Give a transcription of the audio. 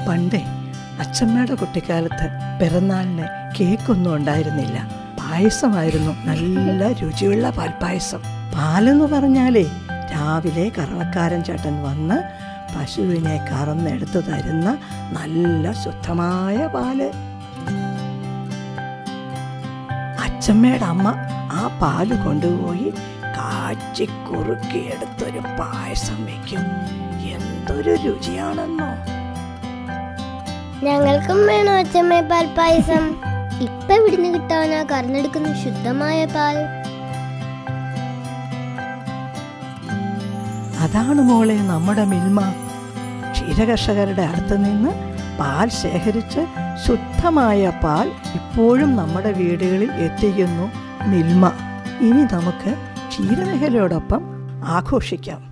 പണ്ടേ അച്ഛമ്മയുടെ കുട്ടിക്കാലത്ത് പിറന്നാളിന് കേക്കൊന്നും ഉണ്ടായിരുന്നില്ല പായസമായിരുന്നു നല്ല രുചിയുള്ള പാൽപ്പായസം പാലെന്ന് പറഞ്ഞാലേ രാവിലെ കറവക്കാരൻ ചേട്ടൻ വന്ന് പശുവിനെ കറന്നെടുത്ത് തരുന്ന നല്ല ശുദ്ധമായ പാല് അച്ഛമ്മയുടെ അമ്മ ആ പാല് കൊണ്ടുപോയി കാച്ചി കുറുക്കിയെടുത്തൊരു പായസം വെക്കും എന്തൊരു രുചിയാണെന്നോ ഞങ്ങൾക്കും വേണോ അച്ഛമ്മേ പാൽ പായസം ഇപ്പൊ ഇവിടുന്ന് കിട്ടാനാ കറന്നെടുക്കുന്ന ശുദ്ധമായ പാൽ അതാണ് മോളെ നമ്മുടെ മിൽമ ക്ഷീരകർഷകരുടെ അടുത്ത് നിന്ന് പാൽ ശേഖരിച്ച് ശുദ്ധമായ പാൽ ഇപ്പോഴും നമ്മുടെ വീടുകളിൽ എത്തിക്കുന്നു മിൽമ ഇനി നമുക്ക് ക്ഷീരമേഖലയോടൊപ്പം ആഘോഷിക്കാം